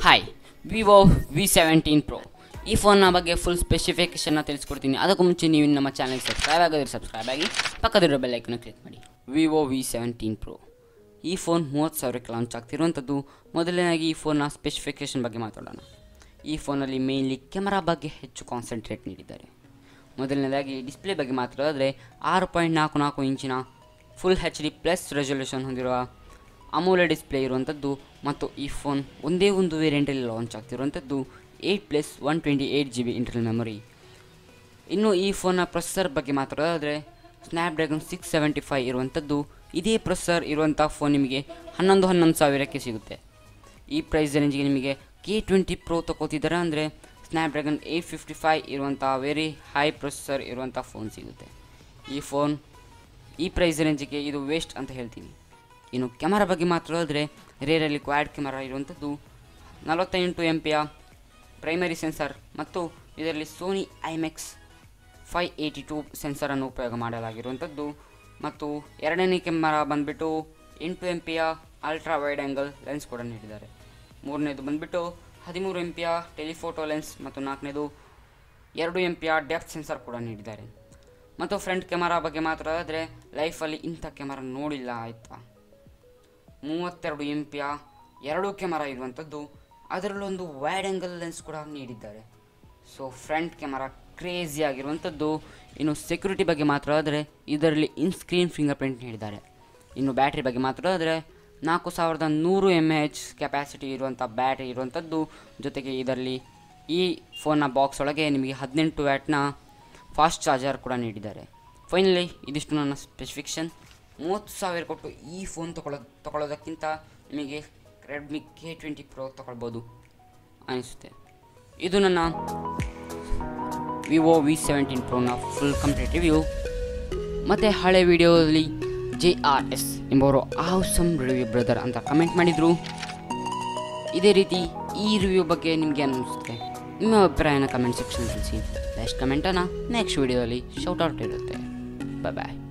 hi Vivo V seventeen pro ಈ ಫೋನ್ನ ಬಗ್ಗೆ ಫುಲ್ ಸ್ಪೆಸಿಫಿಕೇಷನ್ನ ತಿಳಿಸ್ಕೊಡ್ತೀನಿ ಅದಕ್ಕೂ ಮುಂಚೆ ನೀವು ಇನ್ನು ನಮ್ಮ ಚಾನಲ್ಗೆ ಸಬ್ಸ್ಕ್ರೈಬ್ ಆಗೋದ್ರೆ ಸಬ್ಸ್ಕ್ರೈಬ್ ಆಗಿ ಪಕ್ಕದಲ್ಲಿರೋ ಬೆಲ್ ಐಕನ್ನ ಕ್ಲಿಕ್ ಮಾಡಿ ವಿವೋ ವಿ ಸೆವೆಂಟೀನ್ ಪ್ರೋ ಈ ಫೋನ್ ಮೂವತ್ತು ಸಾವಿರಕ್ಕೆ ಲಾಂಚ್ ಆಗ್ತಿರುವಂಥದ್ದು ಮೊದಲನೇದಾಗಿ ಈ ಫೋನ್ನ ಸ್ಪೆಸಿಫಿಕೇಷನ್ ಬಗ್ಗೆ ಮಾತಾಡೋಣ ಈ ಫೋನಲ್ಲಿ ಮೇಯ್ನ್ಲಿ ಕ್ಯಾಮರಾ ಬಗ್ಗೆ ಹೆಚ್ಚು ಕಾನ್ಸಂಟ್ರೇಟ್ ನೀಡಿದ್ದಾರೆ ಮೊದಲನೇದಾಗಿ ಡಿಸ್ಪ್ಲೇ ಬಗ್ಗೆ ಮಾತಾಡೋದಾದರೆ ಆರು ಪಾಯಿಂಟ್ ನಾಲ್ಕು ನಾಲ್ಕು ಇಂಚಿನ full H D plus resolution ಹೊಂದಿರುವ ಅಮೂಲ ಡಿಸ್ಪ್ಲೇ ಇರುವಂಥದ್ದು ಮತ್ತು ಈ ಫೋನ್ ಒಂದೇ ಒಂದು ವೇರಿಯಂಟಲ್ಲಿ ಲಾಂಚ್ ಆಗ್ತಿರುವಂಥದ್ದು eight plus one twenty eight G B internal memory ಇನ್ನು ಈ ಫೋನ್ನ ಪ್ರೊಸೆಸರ್ ಬಗ್ಗೆ ಮಾತಾಡೋದಾದರೆ ಸ್ನ್ಯಾಪ್ಡ್ರ್ಯಾಗನ್ ಸಿಕ್ಸ್ ಸೆವೆಂಟಿ ಫೈವ್ ಇರುವಂಥದ್ದು ಇದೇ ಪ್ರೊಸೆಸರ್ ಇರುವಂಥ ಫೋನ್ ನಿಮಗೆ ಹನ್ನೊಂದು ಹನ್ನೊಂದು ಸಾವಿರಕ್ಕೆ ಸಿಗುತ್ತೆ ಈ ಪ್ರೈಸ್ ರೇಂಜ್ಗೆ ನಿಮಗೆ ಕೆ ಟ್ವೆಂಟಿ ಪ್ರೋ ತಗೋತಿದ್ದಾರೆ ಅಂದರೆ ಸ್ನ್ಯಾಪ್ಡ್ರ್ಯಾಗನ್ ಏಯ್ಟ್ ಫಿಫ್ಟಿ ಫೈವ್ ಇರುವಂಥ ವೆರಿ ಹೈ ಪ್ರೊಸೆಸರ್ ಇರುವಂಥ ಫೋನ್ ಸಿಗುತ್ತೆ ಈ ಫೋನ್ ಈ ಪ್ರೈಸ್ ರೇಂಜಿಗೆ ಇದು ವೇಸ್ಟ್ ಅಂತ ಹೇಳ್ತೀನಿ ಇನ್ನು ಕ್ಯಾಮರಾ ಬಗ್ಗೆ ಮಾತಾಡೋದ್ರೆ ರೇರಲ್ಲಿ ಕ್ವಾಡ್ ಕ್ಯಾಮರಾ ಇರುವಂಥದ್ದು ನಲವತ್ತೆಂಟು ಎಂ ಪಿಯ ಪ್ರೈಮರಿ ಸೆನ್ಸರ್ ಮತ್ತು ಇದರಲ್ಲಿ Sony IMX five eighty two ಸೆನ್ಸರನ್ನು ಉಪಯೋಗ ಮಾಡಲಾಗಿರುವಂಥದ್ದು ಮತ್ತು ಎರಡನೇ ಕ್ಯಾಮರಾ ಬಂದುಬಿಟ್ಟು ಎಂಟು ಎಂ ಪಿಯ ಅಲ್ಟ್ರಾ ವೈಡ್ ಆ್ಯಂಗಲ್ ಲೆನ್ಸ್ ಕೂಡ ನೀಡಿದ್ದಾರೆ ಮೂರನೇದು ಬಂದುಬಿಟ್ಟು ಹದಿಮೂರು ಎಂ ಪಿಯ ಟೆಲಿಫೋಟೋ ಲೆನ್ಸ್ ಮತ್ತು ನಾಲ್ಕನೇದು ಎರಡು ಎಂ ಪಿಯ ಡೆಪ್ತ್ ಸೆನ್ಸರ್ ಕೂಡ ನೀಡಿದ್ದಾರೆ ಮತ್ತು ಫ್ರಂಟ್ ಕ್ಯಾಮರಾ ಬಗ್ಗೆ ಮಾತಾಡೋದಾದರೆ ಲೈಫಲ್ಲಿ ಇಂಥ ಕ್ಯಾಮರಾ ನೋಡಿಲ್ಲ ಆಯಿತಾ ಮೂವತ್ತೆರಡು ಎಂ ಪಿಯ ಎರಡು ಕ್ಯಾಮರಾ ಇರುವಂಥದ್ದು ಅದರಲ್ಲೊಂದು ವೈಡ್ ಆ್ಯಂಗಲ್ ಲೆನ್ಸ್ ಕೂಡ ನೀಡಿದ್ದಾರೆ ಸೊ ಫ್ರಂಟ್ ಕ್ಯಾಮರಾ ಕ್ರೇಜಿ ಆಗಿರುವಂಥದ್ದು ಇನ್ನು ಸೆಕ್ಯೂರಿಟಿ ಬಗ್ಗೆ ಮಾತಾಡೋದಾದರೆ ಇದರಲ್ಲಿ ಇನ್ ಸ್ಕ್ರೀನ್ ಫಿಂಗರ್ ಪ್ರಿಂಟ್ ನೀಡಿದ್ದಾರೆ ಇನ್ನು ಬ್ಯಾಟ್ರಿ ಬಗ್ಗೆ ಮಾತಾಡೋದಾದರೆ ನಾಲ್ಕು ಸಾವಿರದ ನೂರು ಎಮ್ ಎಚ್ ಕೆಪಾಸಿಟಿ ಇರುವಂಥ ಬ್ಯಾಟ್ರಿ ಇರುವಂಥದ್ದು ಜೊತೆಗೆ ಇದರಲ್ಲಿ ಈ ಫೋನ್ನ ಬಾಕ್ಸ್ ಒಳಗೆ ನಿಮಗೆ ಹದಿನೆಂಟು ವ್ಯಾಟ್ನ ಫಾಸ್ಟ್ ಚಾರ್ಜರ್ ಕೂಡ ನೀಡಿದ್ದಾರೆ ಫೈನಲಿ ಇದಿಷ್ಟು ನನ್ನ ಸ್ಪೆಸಿಫಿಕೇಷನ್ ಮೂವತ್ತು ಸಾವಿರ ಕೊಟ್ಟು ಈ ಫೋನ್ ತಗೊಳ್ಳೋ ತಗೊಳ್ಳೋದಕ್ಕಿಂತ ನಿಮಗೆ ರೆಡ್ಮಿ ಕೆ ಟ್ವೆಂಟಿ ಪ್ರೋ ತಗೊಳ್ಬೋದು ಅನಿಸುತ್ತೆ ಇದು ನನ್ನ ವಿವೋ ವಿ ಸೆವೆಂಟೀನ್ ಪ್ರೋನ ಫುಲ್ ಕಂಪ್ಲೀಟ್ ರಿವ್ಯೂ ಮತ್ತು ಹಳೆ ವಿಡಿಯೋದಲ್ಲಿ ಜೆ ಆರ್ ಎಸ್ ಎಂಬವರು ಆಸಮ್ ರಿವ್ಯೂ ಬ್ರದರ್ ಅಂತ ಕಮೆಂಟ್ ಮಾಡಿದರು ಇದೇ ರೀತಿ ಈ ರಿವ್ಯೂ ಬಗ್ಗೆ ನಿಮಗೆ ಅನ್ನಿಸುತ್ತೆ ನಿಮ್ಮ ಅಭಿಪ್ರಾಯನ ಕಮೆಂಟ್ ಸೆಕ್ಷನ್ ತಿಳಿಸಿ ಬೆಸ್ಟ್ ಕಮೆಂಟನ್ನು ನೆಕ್ಸ್ಟ್ ವಿಡಿಯೋದಲ್ಲಿ ಶೌಟ್ ಔಟ್ ಇರುತ್ತೆ ಬಾಯ್ ಬಾಯ್